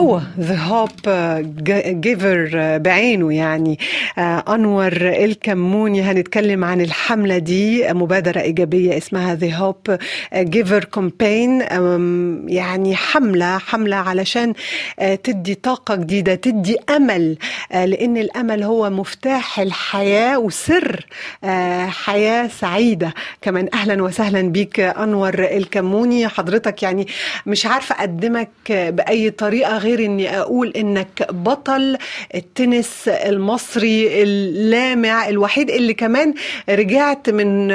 هو ذا هوب جيفر بعينه يعني آه، انور الكموني هنتكلم عن الحمله دي مبادره ايجابيه اسمها ذا هوب جيفر كومبين يعني حمله حمله علشان آه، تدي طاقه جديده تدي امل آه، لان الامل هو مفتاح الحياه وسر آه، حياه سعيده كمان اهلا وسهلا بيك انور الكموني حضرتك يعني مش عارفه اقدمك باي طريقه غير اني اقول انك بطل التنس المصري اللامع الوحيد اللي كمان رجعت من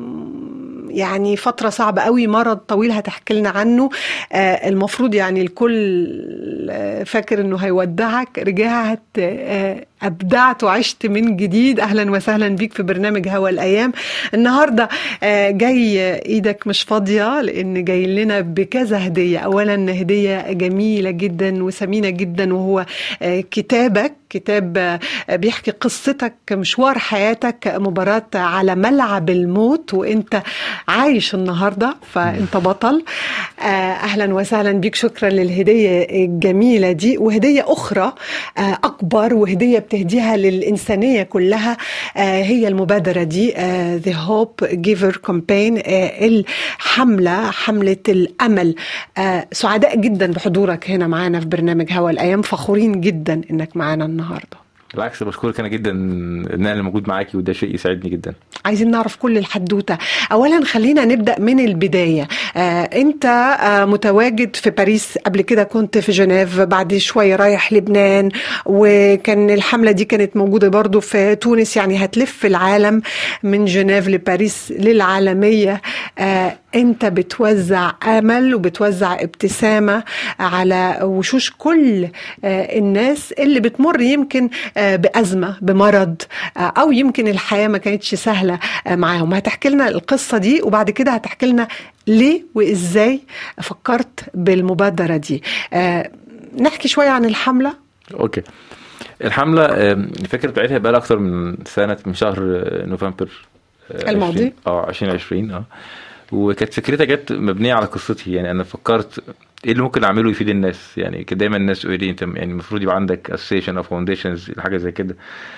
يعني فترة صعبة قوي مرض طويل هتحكي لنا عنه آه المفروض يعني الكل آه، فاكر انه هيودعك رجعت آه ابدعت وعشت من جديد اهلا وسهلا بيك في برنامج هوا الايام النهارده آه جاي ايدك مش فاضيه لان جاي لنا بكذا هديه اولا هديه جميله جدا وثمينه جدا وهو آه كتابك كتاب آه، بيحكي قصتك مشوار حياتك مباراة على ملعب الموت وانت عايش النهاردة فانت بطل آه، اهلا وسهلا بيك شكرا للهدية الجميلة دي وهدية اخرى آه، اكبر وهدية بتهديها للانسانية كلها آه، هي المبادرة دي آه، The Hope Giver Campaign آه، الحملة حملة الامل آه، سعداء جدا بحضورك هنا معانا في برنامج هوا الايام فخورين جدا انك معانا النهارده بالعكس بشكرك انا جدا ان انا موجود معاكي وده شيء يسعدني جدا عايزين نعرف كل الحدوته اولا خلينا نبدا من البدايه آه انت آه متواجد في باريس قبل كده كنت في جنيف بعد شويه رايح لبنان وكان الحمله دي كانت موجوده برضو في تونس يعني هتلف العالم من جنيف لباريس للعالميه آه انت بتوزع امل وبتوزع ابتسامه على وشوش كل آه الناس اللي بتمر يمكن آه بازمه بمرض آه او يمكن الحياه ما كانتش سهله آه معاهم هتحكي لنا القصه دي وبعد كده هتحكي لنا ليه وازاي فكرت بالمبادره دي آه نحكي شويه عن الحمله اوكي الحمله آم، الفكره بتاعتها بقى لها اكتر من سنه من شهر آه، نوفمبر آه، الماضي؟ 20 اه 2020 اه وكانت فكرتها جت مبنيه على قصتي يعني انا فكرت ايه اللي ممكن اعمله يفيد الناس يعني كان دايما الناس يقولوا لي انت يعني المفروض يبقى عندك اسوسيشن او فاونديشنز حاجه زي كده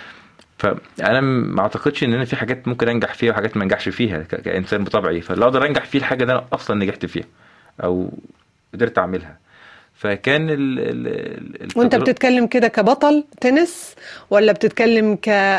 فانا ما اعتقدش ان انا في حاجات ممكن انجح فيها وحاجات ما انجحش فيها ك- كانسان بطبعي فاللي اقدر انجح فيه الحاجه اللي انا اصلا نجحت فيها او قدرت اعملها فكان ال ال ال وانت التجربة- بتتكلم كده كبطل تنس ولا بتتكلم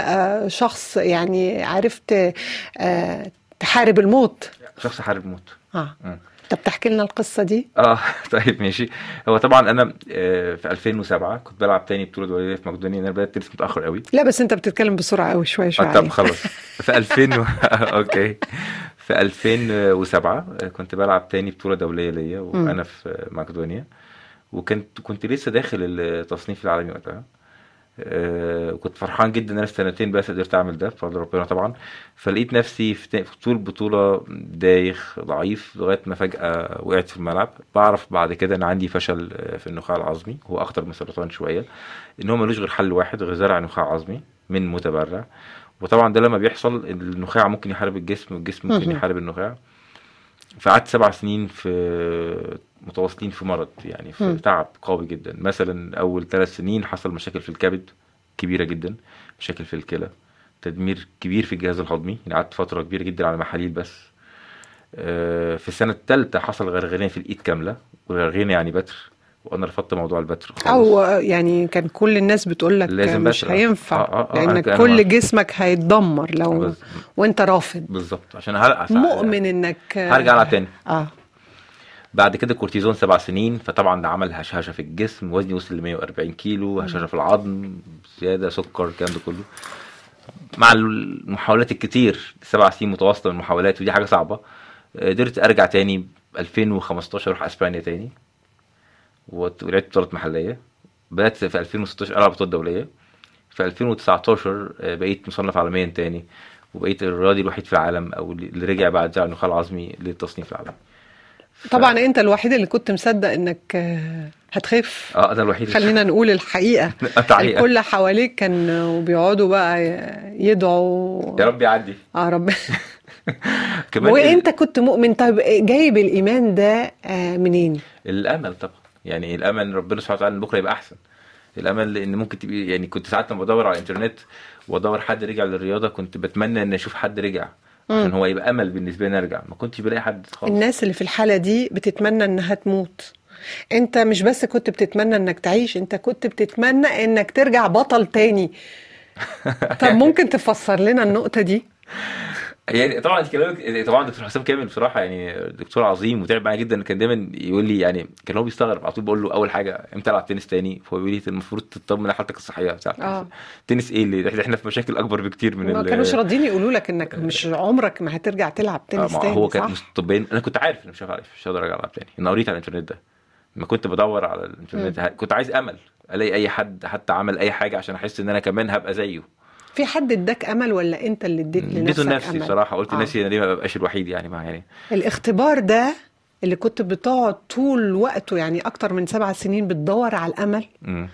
كشخص يعني عرفت آه، تحارب الموت شخص حارب موت اه مم. طب تحكي لنا القصه دي اه طيب ماشي هو طبعا انا آه، في 2007 كنت بلعب تاني بطوله دوليه في مقدونيا انا بدات تنس متاخر قوي لا بس انت بتتكلم بسرعه قوي شويه شويه آه، طب عليك. خلاص في 2000 و... اوكي في 2007 كنت بلعب تاني بطوله دوليه ليا وانا في مقدونيا وكنت كنت لسه داخل التصنيف العالمي وقتها آه، كنت فرحان جدا ان انا في سنتين بس قدرت اعمل ده بفضل ربنا طبعا فلقيت نفسي في تا- في طول البطوله دايخ ضعيف لغايه ما فجاه وقعت في الملعب بعرف بعد كده ان عندي فشل آه، في النخاع العظمي هو اخطر من سرطان شويه ان هو ملوش غير حل واحد غير زرع نخاع عظمي من متبرع وطبعا ده لما بيحصل النخاع ممكن يحارب الجسم والجسم ممكن مهم. يحارب النخاع فقعدت سبع سنين في متواصلين في مرض يعني في مم. تعب قوي جدا مثلا اول ثلاث سنين حصل مشاكل في الكبد كبيره جدا مشاكل في الكلى تدمير كبير في الجهاز الهضمي يعني قعدت فتره كبيره جدا على محاليل بس آه، في السنه الثالثه حصل غرغرين في الايد كامله وغرغرين يعني بتر وانا رفضت موضوع البتر خالص او يعني كان كل الناس بتقول لك لازم مش بس- هينفع آه، آه، آه، لانك أنا- أنا كل معاك. جسمك هيتدمر لو بس- وانت رافض بالظبط عشان هرجع مؤمن انك هرجع العب تاني اه بعد كده كورتيزون سبع سنين فطبعا ده عمل هشاشة في الجسم وزني وصل ل 140 كيلو هشاشة في العظم زيادة سكر الكلام ده كله مع المحاولات الكتير سبع سنين متواصلة من المحاولات ودي حاجة صعبة قدرت ارجع تاني 2015 اروح اسبانيا تاني وت- ولعبت بطولات محلية بدأت في 2016 العب بطولات دولية في 2019 آه، بقيت مصنف عالميا تاني وبقيت الرياضي الوحيد في العالم او اللي رجع بعد زرع النخاع العظمي للتصنيف العالمي ف- طبعا انت الوحيد اللي كنت مصدق انك آه، هتخف اه انا الوحيد خلينا نقول الحقيقه الحقيقة. الكل حواليك كانوا بيقعدوا بقى يدعوا يا رب يعدي اه رب كمان وانت كنت مؤمن طيب جايب الايمان ده آه، منين ال- الامل طبعا يعني الامل ان ربنا سبحانه وتعالى ان بكره يبقى احسن الامل ان ممكن تبقي يعني كنت ساعات لما بدور على الانترنت وادور حد رجع للرياضه كنت بتمنى ان اشوف حد رجع عشان مم. هو يبقى امل بالنسبه لي ارجع ما كنتش بلاقي حد خالص الناس اللي في الحالة دي بتتمنى انها تموت انت مش بس كنت بتتمنى انك تعيش انت كنت بتتمنى انك ترجع بطل تاني طب ممكن تفسر لنا النقطة دي يعني طبعا انت كلامك طبعا دكتور حسام كامل بصراحه يعني دكتور عظيم وتعب معايا جدا كان دايما يقول لي يعني كان هو بيستغرب على طول بقول له اول حاجه امتى العب تنس تاني فهو بيقول لي "أنت المفروض تطمن على حالتك الصحيه بتاعتك اه تنس ايه اللي احنا احنا في مشاكل اكبر بكتير من ما ال- كانوش راضيين يقولوا لك انك مش عمرك ما هترجع تلعب آه، تنس ما تاني هو كان صح؟ طبيا انا كنت عارف ان مش هعرف مش هقدر ارجع العب تاني انا قريت على الانترنت ده لما كنت بدور على الانترنت ه- كنت عايز امل الاقي اي حد حتى عمل اي حاجه عشان احس ان انا كمان هبقى زيه في حد اداك امل ولا انت اللي اديت اديته لنفسك لنفسي امل؟ بصراحه قلت آه. لنفسي انا ليه ما ببقاش الوحيد يعني ما يعني الاختبار ده اللي كنت بتقعد طول وقته يعني اكتر من سبع سنين بتدور على الامل مم.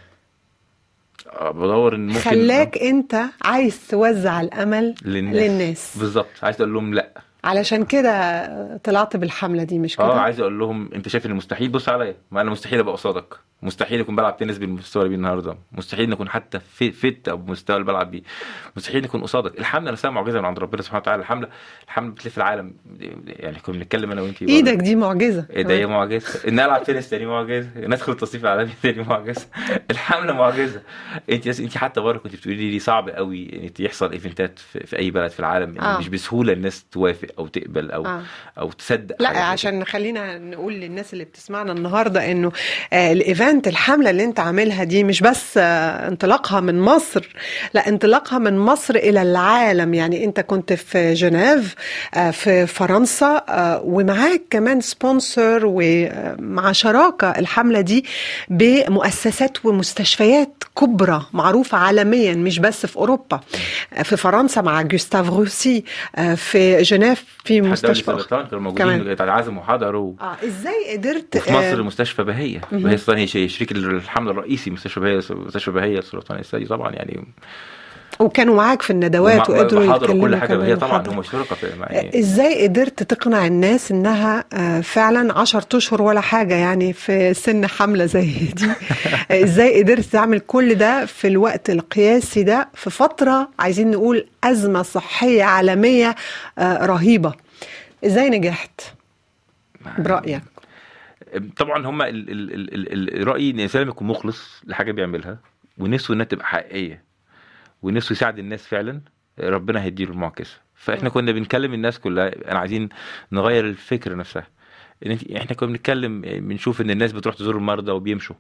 آه، بدور ان ممكن خلاك انت عايز توزع الامل للناس للناس بالظبط عايز اقول لهم لا علشان كده طلعت بالحملة دي مش كده؟ اه عايز اقول لهم انت شايف ان مستحيل بص عليا ما انا مستحيل ابقى قصادك مستحيل اكون بلعب تنس بالمستوى اللي بيه النهارده مستحيل نكون حتى في فت او بالمستوى اللي بلعب بيه مستحيل نكون قصادك الحمله نفسها معجزه من عند ربنا سبحانه وتعالى الحمله الحمله بتلف العالم يعني كنا بنتكلم انا وانت ايدك دي معجزة ايه ده هي معجزه ان العب تنس تاني معجزه ان ادخل التصنيف العالمي تاني معجزه الحمله معجزه انت انت حتى بره كنت بتقولي لي صعب قوي ان يحصل ايفنتات في, في اي بلد في العالم يعني آه. مش بسهوله الناس توافق او تقبل او آه. او تصدق لا حاجة زي كده. عشان خلينا نقول للناس اللي بتسمعنا النهارده انه آه، الايفنت الحمله اللي انت عاملها دي مش بس آه، انطلاقها من مصر لا انطلاقها من مصر الى العالم يعني انت كنت في جنيف آه، في فرنسا آه، ومعاك كمان سبونسر ومع شراكه الحمله دي بمؤسسات ومستشفيات كبرى معروفه عالميا مش بس في اوروبا آه، في فرنسا مع جوستاف روسي آه، في جنيف في حتى دولة مستشفى أخرى. السرطان كانوا كمان. موجودين اتعزموا وحضروا اه ازاي قدرت وفي مصر آه، مستشفى بهية مهم. بهية السرطان هي شي- شريك الحملة الرئيسي مستشفى بهية مستشفى بهية السرطان الثدي طبعا يعني وكانوا معاك في الندوات ومع- وقدروا وحضروا يتكلموا كل حاجة بهية كمان طبعا وحضروا. هم شركاء في يعني ازاي قدرت تقنع الناس انها آه، فعلا عشر اشهر ولا حاجة يعني في سن حملة زي دي ازاي قدرت تعمل كل ده في الوقت القياسي ده في فترة عايزين نقول ازمة صحية عالمية آه، رهيبة ازاي نجحت برأيك طبعا هم ال ال ال ال الرأي ان الانسان لما يكون مخلص لحاجة بيعملها ونفسه انها تبقى حقيقية ونفسه يساعد الناس فعلا ربنا هيديله المعكسة فاحنا كنا بنكلم الناس كلها انا عايزين نغير الفكرة نفسها ان انت- احنا كنا بنتكلم بنشوف ان الناس بتروح تزور المرضى وبيمشوا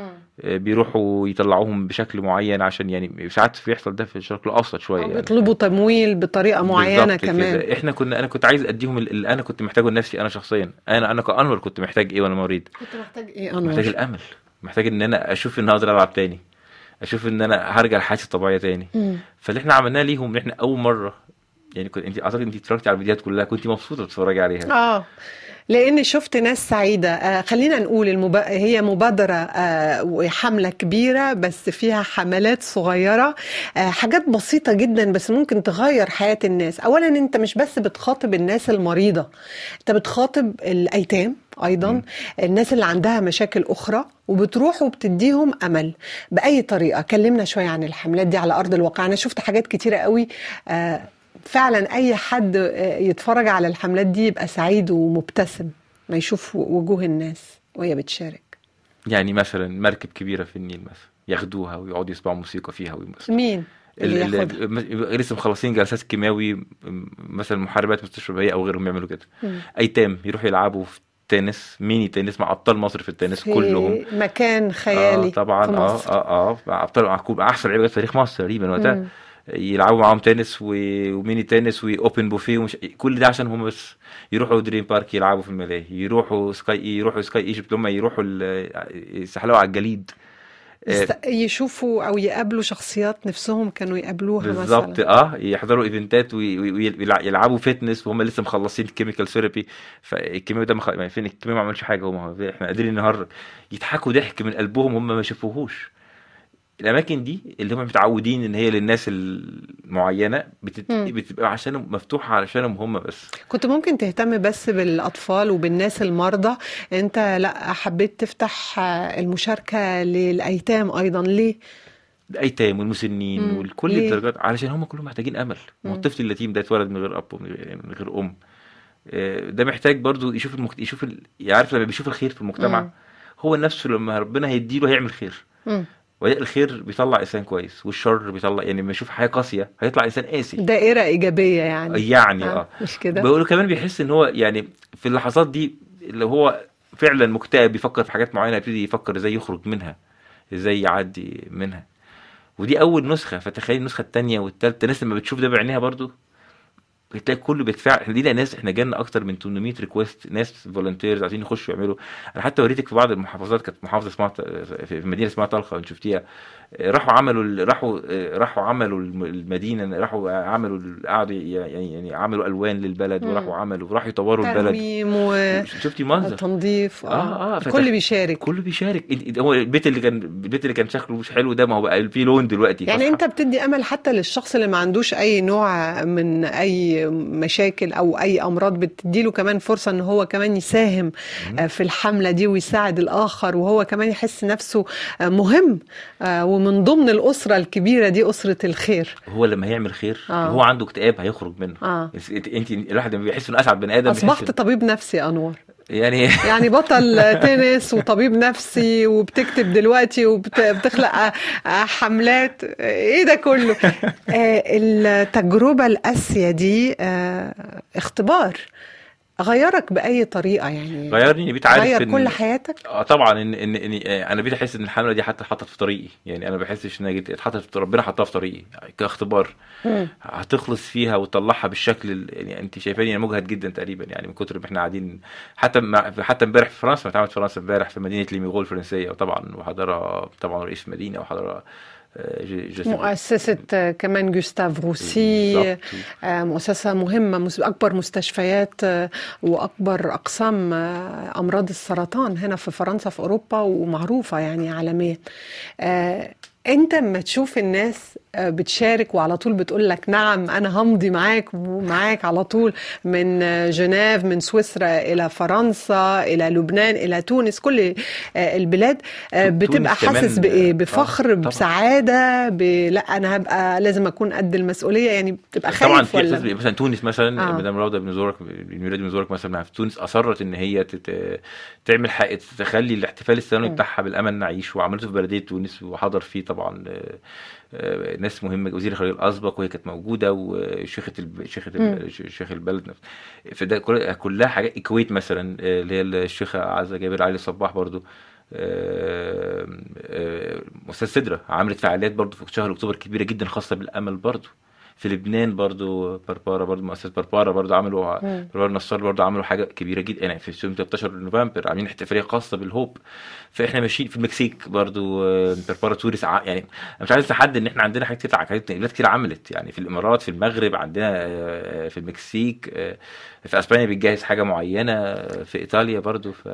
بيروحوا يطلعوهم بشكل معين عشان يعني ساعات بيحصل ده في الشرق الاوسط شويه أو يعني بيطلبوا تمويل بطريقة معينة بالظبط كمان كده. احنا كنا انا كنت عايز اديهم ال- اللي انا كنت محتاجه لنفسي انا شخصيا انا انا كانور كنت محتاج ايه وانا مريض كنت محتاج ايه محتاج انور الامل محتاج ان انا اشوف ان اقدر العب تاني اشوف ان انا هرجع لحياتي الطبيعيه تاني مم. فاللي احنا عملناه ليهم ان احنا اول مره يعني كنت انت اعتقد انت اتفرجتي على الفيديوهات كلها كنت مبسوطه تتفرجي عليها اه لاني شفت ناس سعيده آه خلينا نقول المب... هي مبادره آه وحمله كبيره بس فيها حملات صغيره آه حاجات بسيطه جدا بس ممكن تغير حياه الناس اولا انت مش بس بتخاطب الناس المريضه انت بتخاطب الايتام ايضا مم. الناس اللي عندها مشاكل اخرى وبتروح وبتديهم امل باي طريقه كلمنا شويه عن الحملات دي على ارض الواقع انا شفت حاجات كتيره قوي آه فعلا اي حد آه، يتفرج على الحملات دي يبقى سعيد ومبتسم ما يشوف وجوه الناس وهي بتشارك يعني مثلا مركب كبيره في النيل مثلا ياخدوها ويقعدوا يسمعوا موسيقى فيها وينبسطوا مين اللي ال- ياخدها ال- لسه مخلصين جلسات كيماوي م- مثلا محاربات مستشفى بهية او غيرهم يعملوا كده مم. ايتام يروحوا يلعبوا في تنس ميني تنس مع ابطال مصر في التنس في كلهم مكان خيالي اه طبعا في اه مصر. اه اه مع ابطال مع كوب- احسن لعيبه في تاريخ مصر تقريبا وقتها مم. يلعبوا معاهم تنس و... وميني تنس واوبن بوفيه ومش كل ده عشان هم بس يروحوا دريم بارك يلعبوا في الملاهي يروحوا سكاي يروحوا سكاي ايجيبت هم يروحوا ال- يسحلوا على الجليد آه، يست- يشوفوا او يقابلوا شخصيات نفسهم كانوا يقابلوها بالظبط مثلا اه يحضروا ايفنتات ويلعبوا فتنس وهم لسه مخلصين كيميكال ثيرابي فالكيمياء ده مخ... يعني فين الكيمياء ما عملش حاجه هم احنا قادرين النهارده يضحكوا ضحك من قلبهم هم ما شافوهوش الاماكن دي اللي هم متعودين ان هي للناس المعينه بتت... مم. بتبقى عشان مفتوحه علشانهم هم بس كنت ممكن تهتم بس بالأطفال وبالناس المرضى أنت لا حبيت تفتح آه، المشاركة للأيتام أيضا ليه؟ الايتام والمسنين مم. وكل ليه؟ الدرجات علشان هم كلهم محتاجين امل ما هو مم. الطفل اليتيم ده اتولد من غير اب ومن غير يعني من غير ام آه، ده محتاج برضو يشوف المكت... يشوف ال... يعرف لما بيشوف الخير في المجتمع مم. هو نفسه لما ربنا هيديله هيعمل خير مم. والخير بيطلع انسان كويس والشر بيطلع يعني لما يشوف حياه قاسيه هيطلع انسان قاسي دائرة إيجابية يعني يعني آه، اه مش كده؟ بقول كمان بيحس ان هو يعني في اللحظات دي لو هو فعلا مكتئب بيفكر في حاجات معينه يبتدي يفكر ازاي يخرج منها ازاي يعدي منها ودي اول نسخه فتخيل النسخه الثانيه والثالثه الناس لما بتشوف ده بعينيها برضو بتلاقي كله بيتفاعل احنا لينا ناس احنا جالنا اكتر من 800 ريكويست ناس فولنتيرز عايزين يخشوا يعملوا انا حتى وريتك في بعض المحافظات كانت محافظه اسمها في مدينه اسمها طلخه انت شفتيها راحوا عملوا ال- راحوا راحوا عملوا الم- المدينه راحوا عملوا ال- قعدوا يعني يعني عملوا الوان للبلد مم. وراحوا عملوا وراحوا يطوروا البلد ترميم شفتي منظر وتنظيف آه، آه، فتح- الكل بيشارك كله بيشارك إنت- هو البيت اللي كان البيت اللي كان شكله مش حلو ده ما هو بقى فيه لون دلوقتي يعني فصحى. انت بتدي امل حتى للشخص اللي ما عندوش اي نوع من اي مشاكل او اي امراض بتديله كمان فرصه ان هو كمان يساهم آه، في الحمله دي ويساعد الاخر وهو كمان يحس نفسه آه، مهم آه، ومن ضمن الاسره الكبيره دي اسره الخير هو لما هيعمل خير آه. هو عنده اكتئاب هيخرج منه اه انت انت الواحد لما بيحس انه اسعد بني ادم بيحس اصبحت إن- طبيب نفسي يا انور يعني يعني بطل تنس وطبيب نفسي وبتكتب دلوقتي وبتخلق حملات ايه ده كله آه، التجربة القاسية دي آه، اختبار غيرك بأي طريقة يعني غيرني إني بقيت عارف غير إن- كل حياتك اه طبعا ان ان ان آه، انا بقيت احس ان الحمله دي حتى اتحطت في طريقي يعني انا ما بحسش انها جت- اتحطت في ربنا حطها في طريقي كاختبار مم. هتخلص فيها وتطلعها بالشكل ال- يعني انت شايفاني انا مجهد جدا تقريبا يعني من كتر ما احنا قاعدين حتى مع حتى امبارح في فرنسا ما اتعملت في فرنسا امبارح في مدينه ليميغول الفرنسيه وطبعا وحضرها طبعا رئيس المدينه وحضرها آه، ج- جوزيف مؤسسة آه، كمان جوستاف روسي بالظبط. آه، مؤسسة مهمة مس- أكبر مستشفيات آه، وأكبر أقسام آه، أمراض السرطان هنا في فرنسا في أوروبا ومعروفة يعني عالميا آه، أنت لما تشوف الناس آه، بتشارك وعلى طول بتقول لك نعم أنا همضي معاك ومعاك على طول من آه، جنيف من سويسرا إلى فرنسا إلى لبنان إلى تونس كل آه، البلاد آه، تونس بتبقى كمان، حاسس بإيه آه، بفخر طبعاً. بسعادة ب... لا أنا هبقى لازم أكون قد المسؤولية يعني بتبقى خايف طبعا في ولا احساس بي- مثلا تونس مثلا آه. مدام روضه بن زورك الميلاد بن زورك مثلا في تونس اصرت ان هي تت... تعمل حق تخلي الاحتفال السنوي مم. بتاعها بالامل نعيش وعملته في بلديه تونس وحضر فيه طبعا آه، آه، ناس مهمه وزير الخارجيه الاسبق وهي كانت موجوده وشيخه الب... شيخه مم. ال... ش- شيخ البلد نفسه فده كل- كلها حاجات الكويت مثلا آه، اللي هي الشيخه عزه جابر علي صباح برضو آه، آه، مؤسسه سدره عملت فعاليات برضو في شهر اكتوبر كبيره جدا خاصه بالامل برضو في لبنان برضو بربارا برضو مؤسسه بربارا برضو عملوا مم. بربارا نصار برضو عملوا حاجه كبيره جدا يعني في يوم 13 نوفمبر عاملين احتفاليه خاصه بالهوب فاحنا ماشيين في المكسيك برضو آه، بربارا توريس ع- يعني أنا مش عايز اتحدى ان احنا عندنا حاجات كتير حاجات بلاد كتير عملت يعني في الامارات في المغرب عندنا آه، في المكسيك آه، في اسبانيا بتجهز حاجه معينه آه، في ايطاليا برضو ف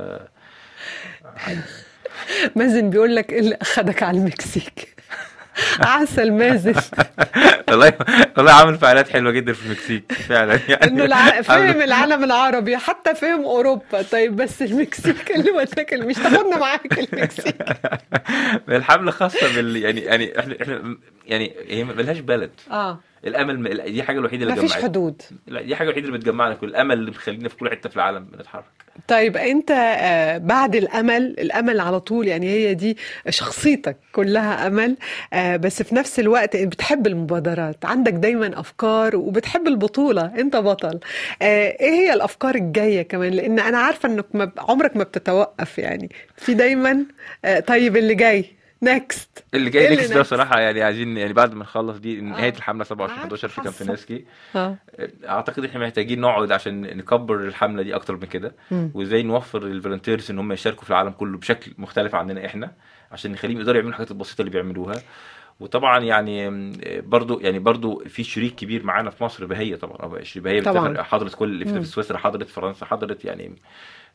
مازن بيقول لك إيه اللي أخدك على المكسيك عسل مازن والله والله عامل فعاليات حلوه جدا في المكسيك فعلا يعني انه الع... فهم العالم العربي حتى فهم اوروبا طيب بس المكسيك اللي وداك مش تاخدنا معاك المكسيك الحمله خاصه بال يعني يعني احنا احنا يعني هي ملهاش بلد اه الامل دي حاجه الوحيده اللي ما فيش جمعتنا حدود لا دي حاجه الوحيده اللي بتجمعنا كل الامل اللي مخلينا في كل حته في العالم بنتحرك طيب انت آه، بعد الامل الامل على طول يعني هي دي شخصيتك كلها امل آه، بس في نفس الوقت بتحب المبادرات عندك دايما افكار وبتحب البطوله انت بطل آه، ايه هي الافكار الجايه كمان لان انا عارفه انك ما ب- عمرك ما بتتوقف يعني في دايما آه، طيب اللي جاي نكست اللي جاي إيه اللي نكست ده next؟ بصراحه يعني عايزين يعني بعد ما نخلص دي نهايه آه. الحمله 27 معاك 11 في حاسة. كامبينسكي اه اعتقد احنا محتاجين نقعد عشان نكبر الحمله دي اكتر من كده مم. وازاي نوفر للفولنتيرز ان هم يشاركوا في العالم كله بشكل مختلف عننا احنا عشان نخليهم يقدروا يعملوا الحاجات البسيطه اللي بيعملوها وطبعا يعني م، برضو يعني برضو في شريك كبير معانا في مصر بهيه طبعا أو بهيه طبعاً. بتسافر حضرت كل اللي مم. في سويسرا حضرت فرنسا حضرت يعني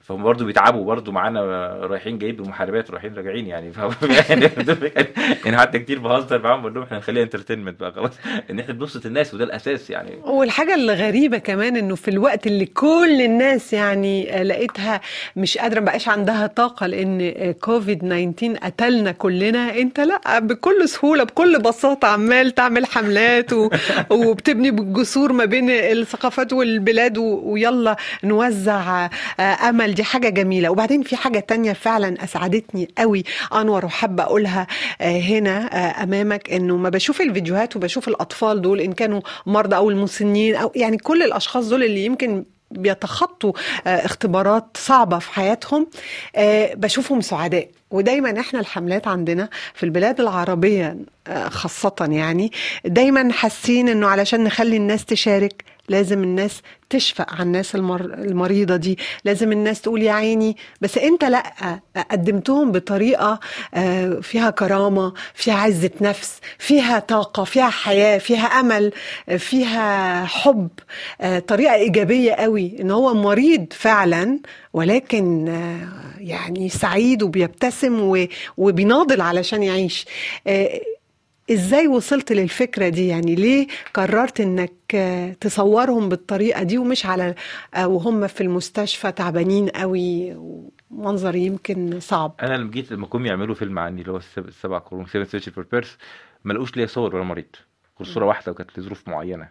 فهم برضه بيتعبوا برضه معانا رايحين جايين بالمحاربات رايحين راجعين يعني فهم يعني يعني حتى كتير بهزر معاهم بقول لهم احنا نخليها انترتينمنت بقى خلاص ان احنا بنبسط الناس وده الاساس يعني والحاجة الغريبة كمان انه في الوقت اللي كل الناس يعني لقيتها مش قادرة مبقاش عندها طاقة لان كوفيد 19 قتلنا كلنا انت لا بكل سهولة بكل بساطة عمال تعمل حملات و... وبتبني جسور ما بين الثقافات والبلاد و... ويلا نوزع آه، امل دي حاجة جميلة وبعدين في حاجة تانية فعلا اسعدتني قوي انور وحابة اقولها آه، هنا آه، امامك انه ما بشوف الفيديوهات وبشوف الاطفال دول ان كانوا مرضى او المسنين او يعني كل الاشخاص دول اللي يمكن بيتخطوا آه، اختبارات صعبة في حياتهم آه، بشوفهم سعداء ودايما احنا الحملات عندنا في البلاد العربية آه، خاصة يعني دايما حاسين انه علشان نخلي الناس تشارك لازم الناس تشفق على الناس المر... المريضة دي لازم الناس تقول يا عيني بس انت لا قدمتهم بطريقة آه، فيها كرامة فيها عزة نفس فيها طاقة فيها حياة فيها أمل آه، فيها حب آه، طريقة إيجابية قوي إن هو مريض فعلا ولكن آه، يعني سعيد وبيبتسم و- وبيناضل علشان يعيش آه، ازاي وصلت للفكرة دي يعني ليه قررت انك آه، تصورهم بالطريقة دي ومش على آه، وهم في المستشفى تعبانين قوي ومنظر يمكن صعب انا لما جيت لما كانوا يعملوا فيلم عني اللي هو السب- السبع قرون سيفن سيرش فور بيرس ما لقوش ليا صور ولا مريض غير صوره واحده وكانت لظروف معينه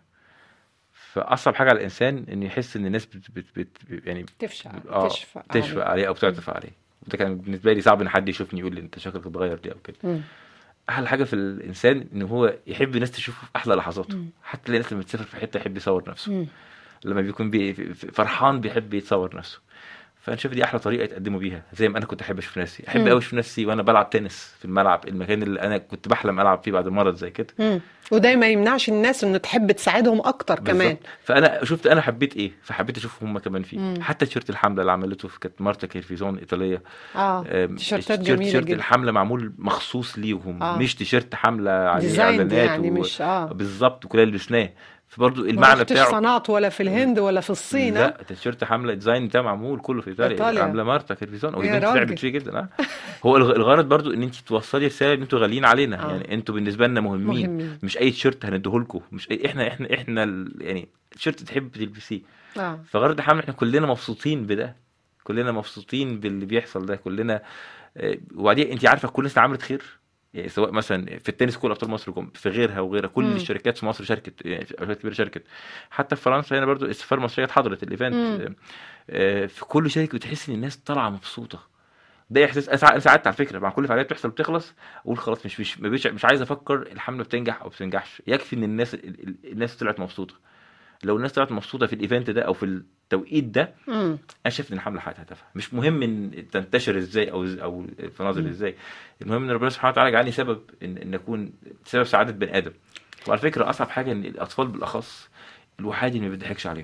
فاصعب حاجه على الانسان انه يحس ان الناس بت بت بت يعني تفشع اه تشفق تشفق عليه او بتعطف عليه وده كان بالنسبه لي صعب ان حد يشوفني يقول لي انت شكلك اتغير ليه او كده مم. احلى حاجه في الانسان ان هو يحب الناس تشوفه في احلى لحظاته مم. حتى الناس لما تسافر في حته يحب يصور نفسه مم. لما بيكون بي فرحان بيحب يتصور نفسه فانا شايف دي احلى طريقه يتقدموا بيها زي ما انا كنت احب اشوف نفسي احب مم. قوي اشوف نفسي وانا بلعب تنس في الملعب المكان اللي انا كنت بحلم العب فيه بعد مرض زي كده مم. وده ما يمنعش الناس انه تحب تساعدهم اكتر كمان بالظبط فانا شفت انا حبيت ايه فحبيت اشوف هم كمان فيه مم. حتى تيشيرت الحمله اللي عملته في- كانت مارتا كيرفيزون ايطاليه اه آم، تيشيرتات التيشيرت- جميلة تيشيرت جدا الحمله معمول مخصوص ليهم آه. مش تيشيرت حمله عليه ديزاين اعلانات يعني و... مش اه بالظبط وكلنا لبسناه فبرضه ما المعنى رحتش بتاعه صنعت ولا في الهند ولا في الصين آه؟ لا التيشيرت حمله الديزاين بتاعه معمول كله في ايطاليا إيطاليا. عامله مارتا كيرفيزون يا والبنت راجل. لعبت فيه جدا اه هو الغ- الغرض برضو ان انت توصلي رساله ان انتوا غاليين علينا آه. يعني انتوا بالنسبه لنا مهمين مهمين مش اي تيشيرت هنديهولكم مش أي احنا احنا احنا ال- يعني تيشيرت تحب تلبسيه اه فغرض الحمله احنا كلنا مبسوطين بده كلنا مبسوطين باللي بيحصل ده كلنا آه، وبعدين انت عارفه كل الناس عملت خير يعني سواء مثلا في التنس كل ابطال مصر جم في غيرها وغيرها كل مم. الشركات في مصر شاركت يعني شركات كبيره شاركت حتى في فرنسا هنا برضو السفاره المصريه حضرت الايفنت مم. آه، في كل شركه بتحس ان الناس طالعه مبسوطه ده احساس أنا ساعات ساعات على فكره مع كل فعاليات بتحصل بتخلص اقول خلاص مش مش مش, مش عايز افكر الحمله بتنجح او بتنجحش يكفي ان الناس ال- ال- الناس طلعت مبسوطه لو الناس طلعت مبسوطه في الايفنت ده او في التوقيت ده مم. انا شايف ان الحمله حققت هدفها مش مهم ان تنتشر ازاي او او تناظر مم. ازاي المهم ان ربنا سبحانه وتعالى جعلني سبب ان ان اكون سبب سعاده بني ادم وعلى فكره اصعب حاجه ان الاطفال بالاخص الوحيد اللي ما بيضحكش عليهم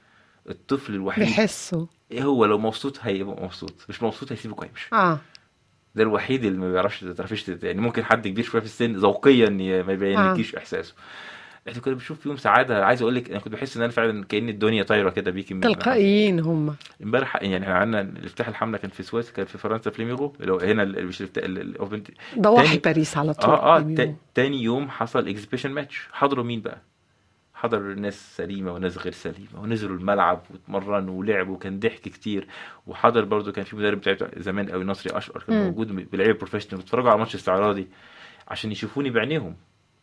الطفل الوحيد بيحسوا ايه هو لو مبسوط هيبقى مبسوط مش مبسوط هيسيبك ويمشي اه ده الوحيد اللي ما بيعرفش ما تعرفيش تت- يعني ممكن حد كبير شويه في السن ذوقيا ي- ما يبينلكيش احساسه احنا كنا بنشوف فيهم سعاده عايز اقول لك انا كنت بحس ان انا فعلا كان الدنيا طايره كده بيكي من- تلقائيين هم امبارح يعني احنا عندنا افتتاح الحمله كان في سويس كان في فرنسا في ليميغو اللي هو هنا ال- مش الافتتاح- ال- الاوبن ضواحي تاني- باريس على طول اه اه يعني تا- تاني يوم حصل اكزيبيشن ماتش حضروا مين بقى؟ حضر ناس سليمه وناس غير سليمه ونزلوا الملعب واتمرنوا ولعبوا وكان ضحك كتير وحضر برضو كان في مدرب بتاع زمان قوي نصري اشقر كان مم. موجود بيلعب بروفيشنال بيتفرجوا على ماتش استعراضي عشان يشوفوني بعينيهم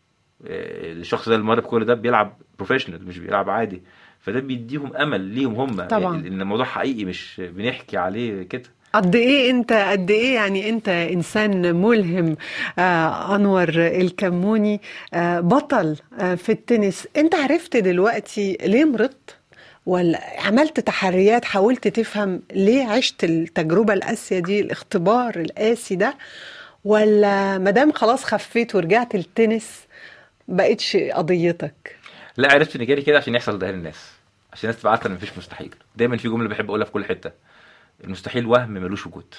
آه، الشخص ده المدرب كل ده بيلعب بروفيشنال مش بيلعب عادي فده بيديهم امل ليهم هم طبعا. ان الموضوع حقيقي مش بنحكي عليه كده قد ايه انت قد ايه يعني انت انسان ملهم آه انور الكموني آه بطل آه في التنس انت عرفت دلوقتي ليه مرضت ولا عملت تحريات حاولت تفهم ليه عشت التجربة القاسية دي الاختبار القاسي ده ولا مدام خلاص خفيت ورجعت التنس بقتش قضيتك لا عرفت ان جالي كده عشان يحصل ده للناس عشان الناس تبقى عارفه ان مفيش مستحيل دايما في جمله بحب اقولها في كل حته المستحيل وهم ملوش وجود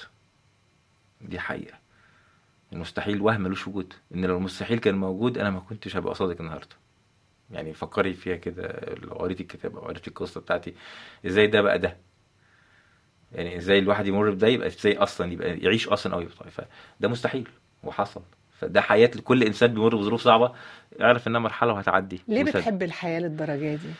دي حقيقه المستحيل وهم ملوش وجود ان لو المستحيل كان موجود انا ما كنتش هبقى قصادك النهارده يعني فكري فيها كده لو قريتي الكتاب او قريتي القصه بتاعتي ازاي ده بقى ده يعني ازاي الواحد يمر بده يبقى ازاي اصلا يبقى يعيش اصلا او يبقى فده مستحيل وحصل فده حياه لكل انسان بيمر بظروف صعبه يعرف انها مرحله وهتعدي ليه وسد. بتحب الحياه للدرجه دي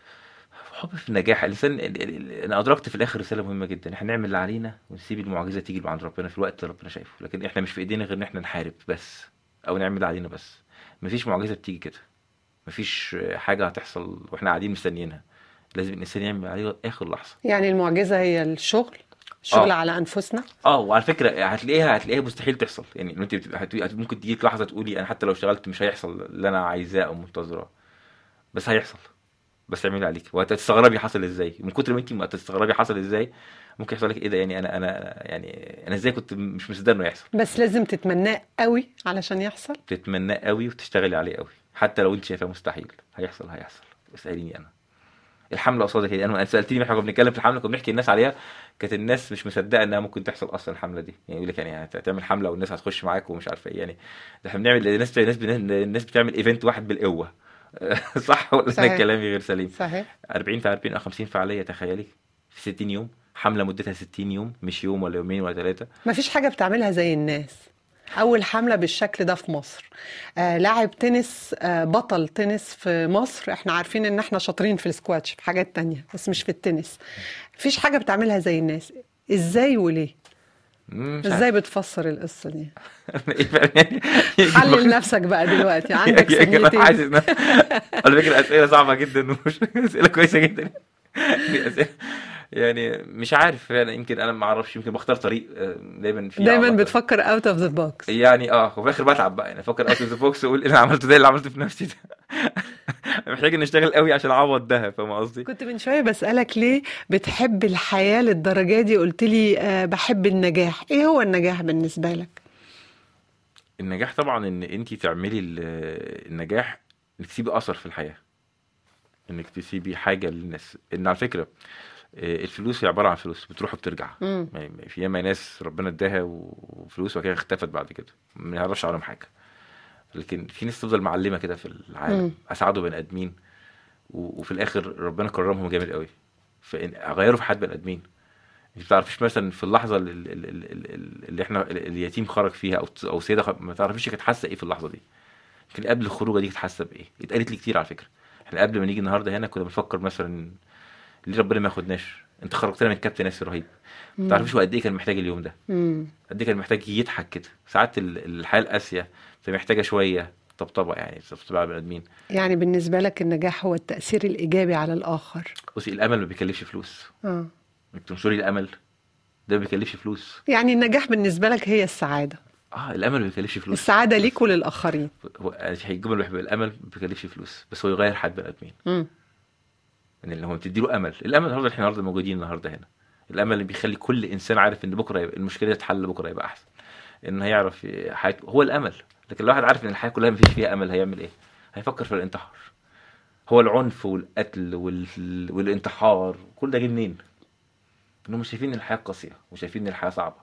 حب في النجاح الانسان ال- ال- انا ادركت في الاخر رساله مهمه جدا احنا نعمل اللي علينا ونسيب المعجزه تيجي من عند ربنا في الوقت اللي ربنا شايفه لكن احنا مش في ايدينا غير ان احنا نحارب بس او نعمل اللي علينا بس مفيش معجزه بتيجي كده مفيش حاجه هتحصل واحنا قاعدين مستنيينها لازم الانسان يعمل اللي عليه لغاية اخر لحظه يعني المعجزه هي الشغل الشغل آه. على انفسنا اه وعلى فكره هتلاقيها هتلاقيها مستحيل تحصل يعني إن انت بتبقى هت- هت- ممكن تجيك لحظه تقولي انا حتى لو اشتغلت مش هيحصل اللي انا عايزاه او منتظراه بس هيحصل بس اعملي عليك وهتستغربي حصل ازاي من كتر ما انت ما تستغربي حصل ازاي ممكن يحصل لك ايه ده يعني انا انا يعني انا ازاي كنت مش مصدق انه يحصل بس لازم تتمناه قوي علشان يحصل تتمناه قوي وتشتغلي عليه قوي حتى لو انت شايفاه مستحيل هيحصل هيحصل اساليني انا الحمله قصادك هي انا سالتني احنا كنا بنتكلم في الحمله كنا بنحكي الناس عليها كانت الناس مش مصدقه انها ممكن تحصل اصلا الحمله دي يعني يقول لك يعني هت- هتعمل حمله والناس هتخش معاك ومش عارفه ايه يعني ده احنا بنعمل الناس الناس الناس بتعمل ايفنت واحد بالقوه صح ولا صحيح. انا كلامي غير سليم صحيح 40 في 40 او 50 فعاليه تخيلي في 60 يوم حمله مدتها 60 يوم مش يوم ولا يومين ولا ثلاثه ما فيش حاجة بتعملها زي الناس أول حملة بالشكل ده في مصر آه لاعب تنس آه بطل تنس في مصر احنا عارفين ان احنا شاطرين في السكواتش في حاجات تانية بس مش في التنس مفيش حاجة بتعملها زي الناس ازاي وليه مش ازاي بتفسر القصة دي عارف. إيه فاهم يعني حلل نفسك بقى دلوقتي عندك يعني أنا حاسس ثانيتين إن- على فكره اسئله صعبه جدا ومش اسئله كويسه جدا دي أسئلة يعني مش عارف يعني يمكن انا ما اعرفش يمكن بختار طريق آه، دايما في دايما عبط. بتفكر اوت اوف ذا بوكس يعني اه وفي الاخر بتعب بقى يعني افكر اوت اوف ذا بوكس واقول ايه اللي أنا عملته ده اللي عملته في نفسي ده محتاج اني اشتغل قوي عشان اعوض ده فاهم قصدي؟ كنت من شوية بسألك ليه بتحب الحياة للدرجة دي قلت لي آه بحب النجاح ايه هو النجاح بالنسبة لك النجاح طبعا ان انت تعملي ال- النجاح انك تسيبي اثر في الحياه انك تسيبي حاجه للناس ان على فكره آه، الفلوس هي عباره عن فلوس بتروح وبترجع مم. يعني في ياما ناس ربنا اداها وفلوس وبعد كده اختفت بعد كده ما يعرفش عنهم حاجه لكن في ناس تفضل معلمه كده في مم. العالم اسعدوا بني ادمين و- وفي الاخر ربنا كرمهم جامد قوي فغيروا في حياه بني ادمين انت ما تعرفيش مثلا في اللحظه اللي, اللي, اللي- اللي احنا اليتيم خرج فيها او او سيده خرج ما تعرفيش كانت حاسه ايه في اللحظه دي يمكن قبل الخروجه دي كانت حاسه بايه اتقالت لي كتير على فكره احنا قبل ما نيجي النهارده هنا كنا بنفكر مثلا ليه ربنا ما ياخدناش انت خرجتنا من كابتن ياسر رهيب ما تعرفيش هو قد ايه كان محتاج اليوم ده مم. قد ايه كان محتاج يضحك كده ساعات ال- الحياه القاسيه بتبقى محتاجه شويه طبطبه يعني طبطبه على البني ادمين يعني بالنسبة لك النجاح هو التأثير الإيجابي على الآخر بصي الامل ما بيكلفش فلوس آه. انك تنشري الامل ده ما بيكلفش فلوس يعني النجاح بالنسبة لك هي السعادة اه الامل ما بيكلفش فلوس السعادة ليك وللآخرين هو الجمله اللي بحب الامل ما بيكلفش فلوس بس هو يغير حياه بني ادمين مم. ان اللي هو بتدي له امل الامل النهارده احنا النهارده موجودين النهارده هنا الامل اللي بيخلي كل انسان عارف ان بكره يبقى المشكله دي تتحل بكره يبقى احسن ان هيعرف حياته هو الامل لكن لو واحد عارف ان الحياه كلها ما فيش فيها امل هيعمل ايه هيفكر في الانتحار هو العنف والقتل وال... والانتحار كل ده جه منين انهم مش شايفين ان الحياه قاسيه وشايفين ان الحياه صعبه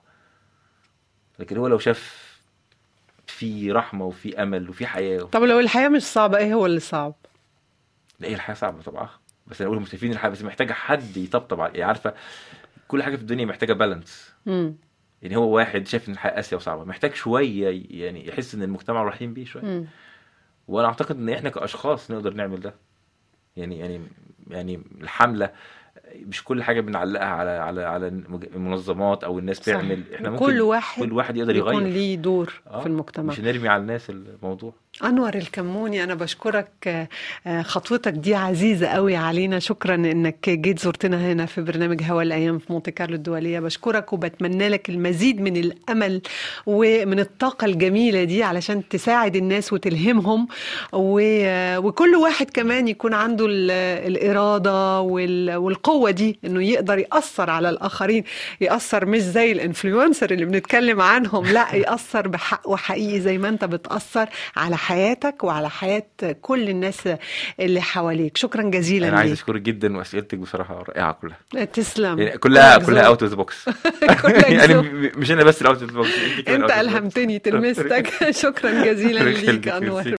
لكن هو لو شاف في رحمه وفي امل وفي حياه طب لو الحياة مش صعبة ايه هو اللي صعب لا هي الحياه صعبه طبعا بس انا اقول هم شايفين الحياه بس محتاجه حد يطبطب على يعني عارفه كل حاجه في الدنيا محتاجه بالانس مم. يعني هو واحد شايف ان الحياه قاسيه وصعبه محتاج شويه يعني يحس ان المجتمع رايحين بيه شويه مم. وانا اعتقد ان احنا كاشخاص نقدر نعمل ده يعني يعني يعني الحمله مش كل حاجه بنعلقها على على على المنظمات او الناس صح. تعمل احنا ممكن كل واحد كل واحد يقدر يكون يغير ليه دور آه، في المجتمع مش نرمي على الناس الموضوع أنور الكموني أنا بشكرك آه، آه، خطوتك دي عزيزة قوي علينا شكرا إنك جيت زرتنا هنا في برنامج هوا الأيام في مونte كارلو الدولية بشكرك وبتمنى لك المزيد من الأمل ومن الطاقة الجميلة دي علشان تساعد الناس وتلهمهم و... آه، وكل واحد كمان يكون عنده ال- الإرادة وال... والقوة دي إنه يقدر يأثر على الآخرين يأثر مش زي الإنفلونسر اللي بنتكلم عنهم لا يأثر بحق وحقيقي زي ما أنت بتأثر على حياتك وعلى حياة كل الناس اللي حواليك شكرا جزيلا انا عايز ليك اشكرك جدا واسئلتك بصراحه رائعه كلها تسلم يعني كلها كلك كلها ذوق. اوت اوف ذا بوكس كلك يعني ذوق. م- مش انا بس الاوت اوف ذا بوكس انت الهمتني تلمستك شكرا جزيلا ربنا ليك يخليك، انور ميرسي.